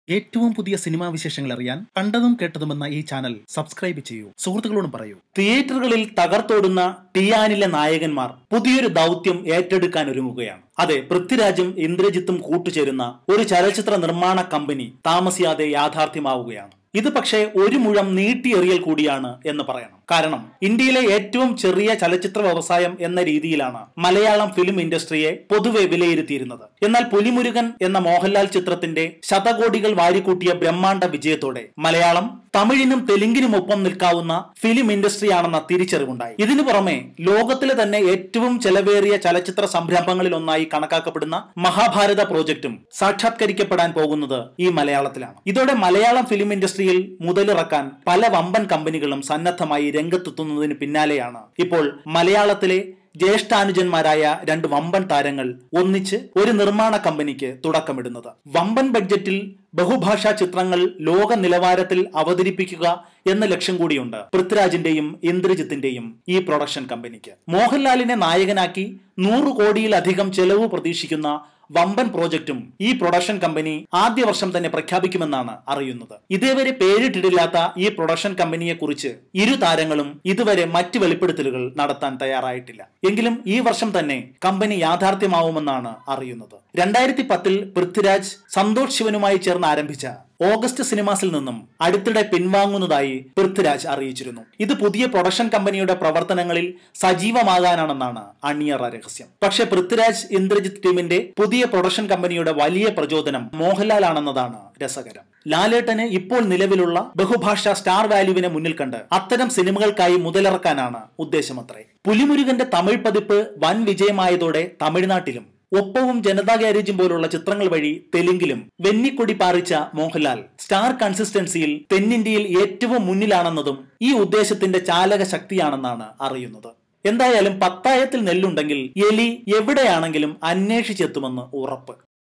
ഏറ്റവും പുതിയ സിനിമാ വിശേഷങ്ങൾ അറിയാൻ കണ്ടതും കേട്ടതുമെന്ന ഈ ചാനൽ സബ്സ്ക്രൈബ് ചെയ്യൂ സുഹൃത്തുക്കളോടും പറയൂ തിയേറ്ററുകളിൽ തകർത്തോടുന്ന ടിയാനിലെ നായകന്മാർ പുതിയൊരു ദൗത്യം ഏറ്റെടുക്കാൻ ഒരുങ്ങുകയാണ് അതെ പൃഥ്വിരാജും ഇന്ദ്രജിത്തും കൂട്ടുചേരുന്ന ഒരു ചലച്ചിത്ര നിർമ്മാണ കമ്പനി താമസിയാതെ യാഥാർത്ഥ്യമാവുകയാണ് ഇത് പക്ഷേ ഒരു മുഴം നീട്ടിയെറിയൽ കൂടിയാണ് എന്ന് പറയണം കാരണം ഇന്ത്യയിലെ ഏറ്റവും ചെറിയ ചലച്ചിത്ര വ്യവസായം എന്ന രീതിയിലാണ് മലയാളം ഫിലിം ഇൻഡസ്ട്രിയെ പൊതുവെ വിലയിരുത്തിയിരുന്നത് എന്നാൽ പുലിമുരുകൻ എന്ന മോഹൻലാൽ ചിത്രത്തിന്റെ ശതകോടികൾ വാരിക്കൂട്ടിയ ബ്രഹ്മാണ്ഡ വിജയത്തോടെ മലയാളം തമിഴിനും തെലുങ്കിനും ഒപ്പം നിൽക്കാവുന്ന ഫിലിം ഇൻഡസ്ട്രിയാണെന്ന തിരിച്ചറിവുണ്ടായി ഇതിനു പുറമെ ലോകത്തിലെ തന്നെ ഏറ്റവും ചെലവേറിയ ചലച്ചിത്ര സംരംഭങ്ങളിൽ ഒന്നായി കണക്കാക്കപ്പെടുന്ന മഹാഭാരത പ്രോജക്റ്റും സാക്ഷാത്കരിക്കപ്പെടാൻ പോകുന്നത് ഈ മലയാളത്തിലാണ് ഇതോടെ മലയാളം ഫിലിം ഇൻഡസ്ട്രിയിൽ മുതലിറക്കാൻ പല വമ്പൻ കമ്പനികളും സന്നദ്ധമായി രംഗത്തെത്തുന്നതിന് പിന്നാലെയാണ് ഇപ്പോൾ മലയാളത്തിലെ ജ്യേഷ്ഠാനുജന്മാരായ രണ്ട് വമ്പൻ താരങ്ങൾ ഒന്നിച്ച് ഒരു നിർമ്മാണ കമ്പനിക്ക് തുടക്കമിടുന്നത് വമ്പൻ ബഡ്ജറ്റിൽ ബഹുഭാഷാ ചിത്രങ്ങൾ ലോക നിലവാരത്തിൽ അവതരിപ്പിക്കുക എന്ന ലക്ഷ്യം കൂടിയുണ്ട് പൃഥ്വിരാജിന്റെയും ഇന്ദ്രജിത്തിന്റെയും ഈ പ്രൊഡക്ഷൻ കമ്പനിക്ക് മോഹൻലാലിനെ നായകനാക്കി നൂറ് കോടിയിലധികം ചെലവ് പ്രതീക്ഷിക്കുന്ന വമ്പൻ പ്രോജക്റ്റും ഈ പ്രൊഡക്ഷൻ കമ്പനി ആദ്യ വർഷം തന്നെ പ്രഖ്യാപിക്കുമെന്നാണ് അറിയുന്നത് ഇതേവരെ പേരിട്ടിട്ടില്ലാത്ത ഈ പ്രൊഡക്ഷൻ കമ്പനിയെ കുറിച്ച് ഇരു താരങ്ങളും ഇതുവരെ മറ്റ് വെളിപ്പെടുത്തലുകൾ നടത്താൻ തയ്യാറായിട്ടില്ല എങ്കിലും ഈ വർഷം തന്നെ കമ്പനി യാഥാർത്ഥ്യമാവുമെന്നാണ് അറിയുന്നത് രണ്ടായിരത്തി പത്തിൽ പൃഥ്വിരാജ് സന്തോഷ് ശിവനുമായി ചേർന്ന് ആരംഭിച്ച ഓഗസ്റ്റ് സിനിമാസിൽ നിന്നും അടുത്തിടെ പിൻവാങ്ങുന്നതായി പൃഥ്വിരാജ് അറിയിച്ചിരുന്നു ഇത് പുതിയ പ്രൊഡക്ഷൻ കമ്പനിയുടെ പ്രവർത്തനങ്ങളിൽ സജീവമാകാനാണെന്നാണ് അണിയറ രഹസ്യം പക്ഷെ പൃഥ്വിരാജ് ഇന്ദ്രജിത്ത് ടീമിന്റെ പുതിയ പ്രൊഡക്ഷൻ കമ്പനിയുടെ വലിയ പ്രചോദനം മോഹൻലാൽ ആണെന്നതാണ് രസകരം ലാലേട്ടന് ഇപ്പോൾ നിലവിലുള്ള ബഹുഭാഷാ സ്റ്റാർ വാല്യൂവിനെ മുന്നിൽ കണ്ട് അത്തരം സിനിമകൾക്കായി മുതലിറക്കാനാണ് ഉദ്ദേശമത്രേ പുലിമുരുകന്റെ തമിഴ് പതിപ്പ് വൻ വിജയമായതോടെ തമിഴ്നാട്ടിലും ഒപ്പവും ജനതാ ഗാരേജും പോലുള്ള ചിത്രങ്ങൾ വഴി തെലുങ്കിലും വെന്നിക്കൊടി പാറിച്ച മോഹൻലാൽ സ്റ്റാർ കൺസിസ്റ്റൻസിയിൽ തെന്നിന്ത്യയിൽ ഏറ്റവും മുന്നിലാണെന്നതും ഈ ഉദ്ദേശത്തിന്റെ ചാലക ശക്തിയാണെന്നാണ് അറിയുന്നത് എന്തായാലും പത്തായത്തിൽ നെല്ലുണ്ടെങ്കിൽ എലി എവിടെയാണെങ്കിലും അന്വേഷിച്ചെത്തുമെന്ന് ഉറപ്പ്